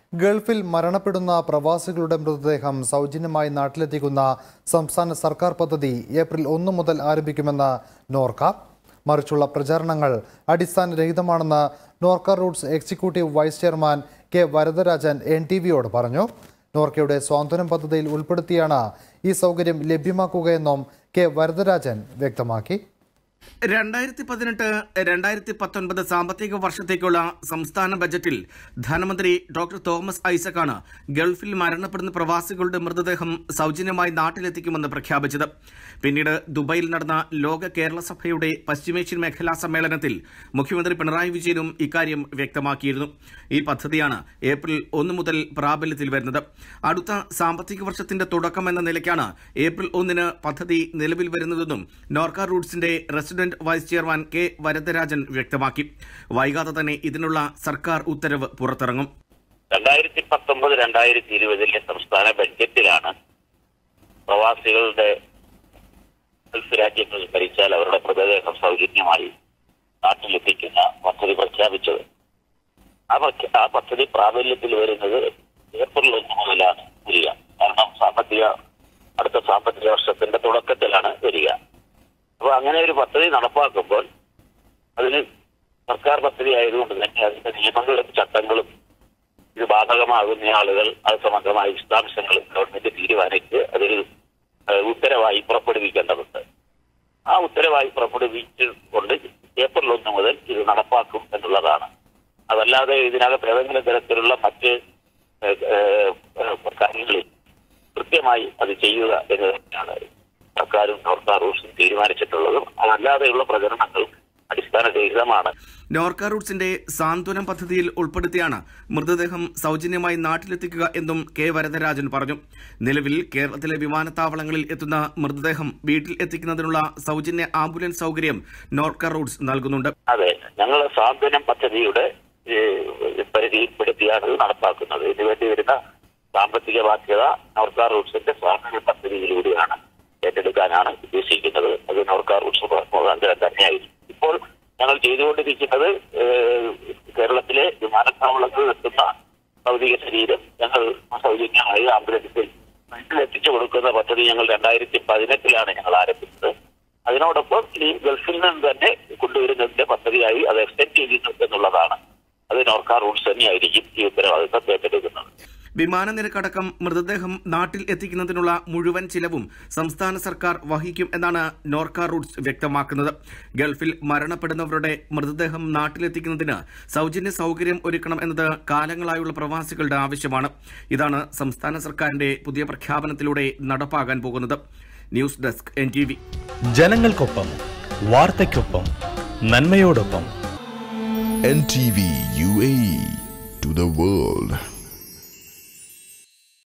ഗൾഫിൽ മരണപ്പെടുന്ന പ്രവാസികളുടെ മൃതദേഹം സൗജന്യമായി നാട്ടിലെത്തിക്കുന്ന സംസ്ഥാന സർക്കാർ പദ്ധതി ഏപ്രിൽ ഒന്ന് മുതൽ ആരംഭിക്കുമെന്ന് നോർക്ക മറിച്ചുള്ള പ്രചാരണങ്ങൾ അടിസ്ഥാനരഹിതമാണെന്ന് Norka Roots executive vice chairman K Varadarajan N T വിയോട് പറഞ്ഞു നോർക്കയുടെ സ്വാതന്ത്ര്യം പദ്ധതിയിൽ ഉൾപ്പെടുത്തിയാണ് ഈ സൗകര്യം ലഭ്യമാക്കുകയെന്നും കെ വരദരാജൻ വ്യക്തമാക്കി രണ്ടായിരത്തി പതിനെട്ട് രണ്ടായിരത്തി പത്തൊൻപത് സാമ്പത്തിക വർഷത്തേക്കുള്ള സംസ്ഥാന ബജറ്റിൽ ധനമന്ത്രി ഡോക്ടർ തോമസ് ഐസക്കാണ് ഗൾഫിൽ മരണപ്പെടുന്ന പ്രവാസികളുടെ മൃതദേഹം സൗജന്യമായി നാട്ടിലെത്തിക്കുമെന്ന് പ്രഖ്യാപിച്ചത് പിന്നീട് ദുബൈയിൽ നടന്ന ലോക കേരള സഭയുടെ പശ്ചിമേഷ്യൻ മേഖലാ സമ്മേളനത്തിൽ മുഖ്യമന്ത്രി പിണറായി വിജയനും ഇക്കാര്യം വ്യക്തമാക്കിയിരുന്നു ഈ പദ്ധതിയാണ് ഏപ്രിൽ ഒന്ന് മുതൽ പ്രാബല്യത്തിൽ വരുന്നത് അടുത്ത സാമ്പത്തിക വർഷത്തിന്റെ തുടക്കം എന്ന നിലയ്ക്കാണ് ഏപ്രിൽ ഒന്നിന് പദ്ധതി നിലവിൽ വരുന്നതെന്നും നോർക്ക റൂട്ട്സിന്റെ resident vice chairman K Varadarajan വ്യക്തമാക്കി വൈകാതെ തന്നെ ഇതിനുള്ള സർക്കാർ ഉത്തരവ് പുറത്തിറങ്ങും രണ്ടായിരത്തി പത്തൊമ്പത് രണ്ടായിരത്തി ഇരുപതിലെ സംസ്ഥാന ബഡ്ജറ്റിലാണ് പ്രവാസികളുടെ ഗൾഫ് രാജ്യങ്ങളിൽ ഭരിച്ചാൽ അവരുടെ മൃതദേഹം സൗജന്യമായി നാട്ടിലെത്തിക്കുന്ന പദ്ധതി പ്രഖ്യാപിച്ചത് ആ പ്രഖ്യാ- ആ പദ്ധതി പ്രാബല്യത്തിൽ വരുന്നത് ഏപ്രിൽ ഒന്ന് മുതലാണ് വരിക കാരണം സാമ്പത്തിക അടുത്ത സാമ്പത്തിക വർഷത്തിന്റെ തുടക്കത്തിലാണ് വരിക അപ്പൊ അങ്ങനെ ഒരു പദ്ധതി നടപ്പാക്കുമ്പോൾ അതിന് സർക്കാർ പദ്ധതി ആയതുകൊണ്ട് തന്നെ അതിന്റെ നിയമങ്ങളും ചട്ടങ്ങളും ഇത് ബാധകമാകുന്ന ആളുകൾ അത് സംബന്ധമായ വിശദാംശങ്ങളും ഗവൺമെന്റ് തീരുമാനിച്ച് അതൊരു ഏഹ്, ഉത്തരവായി പുറപ്പെടുവിക്കേണ്ടതുണ്ട് ആ ഉത്തരവായി പുറപ്പെടുവിച്ചുകൊണ്ട് ഏപ്രിൽ ഒന്ന് മുതൽ ഇത് നടപ്പാക്കും എന്നുള്ളതാണ് അതല്ലാതെ ഇതിനകത്ത് ഏതെങ്കിലും തരത്തിലുള്ള മറ്റ് ഏഹ്, ഏഹ്, ഏഹ്, കാര്യങ്ങളിൽ കൃത്യമായി അത് ചെയ്യുക എന്ന് തന്നെയാണ് സർക്കാരും നോർക്ക റൂൾസും തീരുമാനിച്ചിട്ടുള്ളതും അതല്ലാതെയുള്ള പ്രചരണങ്ങൾ അടിസ്ഥാനരഹിതമാണ് നോർക്ക റൂട്ട്സിന്റെ സാന്ത്വനം പദ്ധതിയിൽ ഉൾപ്പെടുത്തിയാണ് മൃതദേഹം സൗജന്യമായി നാട്ടിലെത്തിക്കുക എന്നും കെ വരദരാജൻ പറഞ്ഞു നിലവിൽ കേരളത്തിലെ വിമാനത്താവളങ്ങളിൽ എത്തുന്ന മൃതദേഹം വീട്ടിൽ എത്തിക്കുന്നതിനുള്ള സൗജന്യ ആംബുലൻസ് സൗകര്യം നോർക്ക റൂട്ട്സ് നൽകുന്നുണ്ട് അതെ ഞങ്ങൾ സാന്ത്വനം പദ്ധതിയുടെ ഏഹ്, പരിധിയിൽപ്പെടുത്തിയാണ് ഇത് നടപ്പാക്കുന്നത് ഇതിനുവേണ്ടി വരുന്ന സാമ്പത്തിക ബാധ്യത നോർക്ക റൂട്ട്സിന്റെ സ്വാതന്ത്ര്യ പദ്ധതിയിലൂടെയാണ് ഏറ്റെടുക്കാനാണ് ഉദ്ദേശിക്കുന്നത് അത് നോർക്ക റൂട്ട്സ് മുഖാന്തരം തന്നെയായിരിക്കും ഇപ്പോൾ ഞങ്ങൾ ചെയ്തുകൊണ്ടിരിക്കുന്നത് ഏഹ്, കേരളത്തിലെ വിമാനത്താവളങ്ങളിൽ എത്തുന്ന ഭൗതിക ശരീരം ഞങ്ങൾ സൗജന്യമായി ആംബുലൻസിൽ വീട്ടിലെത്തിച്ചു കൊടുക്കുന്ന പദ്ധതി ഞങ്ങൾ രണ്ടായിരത്തി പതിനെട്ടിലാണ് ഞങ്ങൾ ആരംഭിച്ചത് അതിനോടൊപ്പം ഈ ഗൾഫിൽ നിന്ന് തന്നെ കൊണ്ടുവരുന്നതിന്റെ പദ്ധതിയായി അത് എക്സ്റ്റെൻഡ് ചെയ്യുന്നു എന്നുള്ളതാണ് അത് നോർക്ക റൂട്ട്സ് തന്നെയായിരിക്കും ഈ ഉത്തരവാദിത്തം ഏറ്റെടുക്കുന്നത് വിമാന നിരക്കടക്കം മൃതദേഹം നാട്ടിൽ എത്തിക്കുന്നതിനുള്ള മുഴുവൻ ചിലവും സംസ്ഥാന സർക്കാർ വഹിക്കും എന്നാണ് നോർക്ക റൂട്ട്സ് വ്യക്തമാക്കുന്നത് ഗൾഫിൽ മരണപ്പെടുന്നവരുടെ മൃതദേഹം നാട്ടിലെത്തിക്കുന്നതിന് സൗജന്യ സൗകര്യം ഒരുക്കണം എന്നത് കാലങ്ങളായുള്ള പ്രവാസികളുടെ ആവശ്യമാണ് ഇതാണ് സംസ്ഥാന സർക്കാരിന്റെ പുതിയ പ്രഖ്യാപനത്തിലൂടെ നടപ്പാകാൻ പോകുന്നത് ന്യൂസ് ഡെസ്ക് എൻ ജനങ്ങൾക്കൊപ്പം വാർത്തയ്ക്കൊപ്പം നന്മയോടൊപ്പം NTV UAE to the world.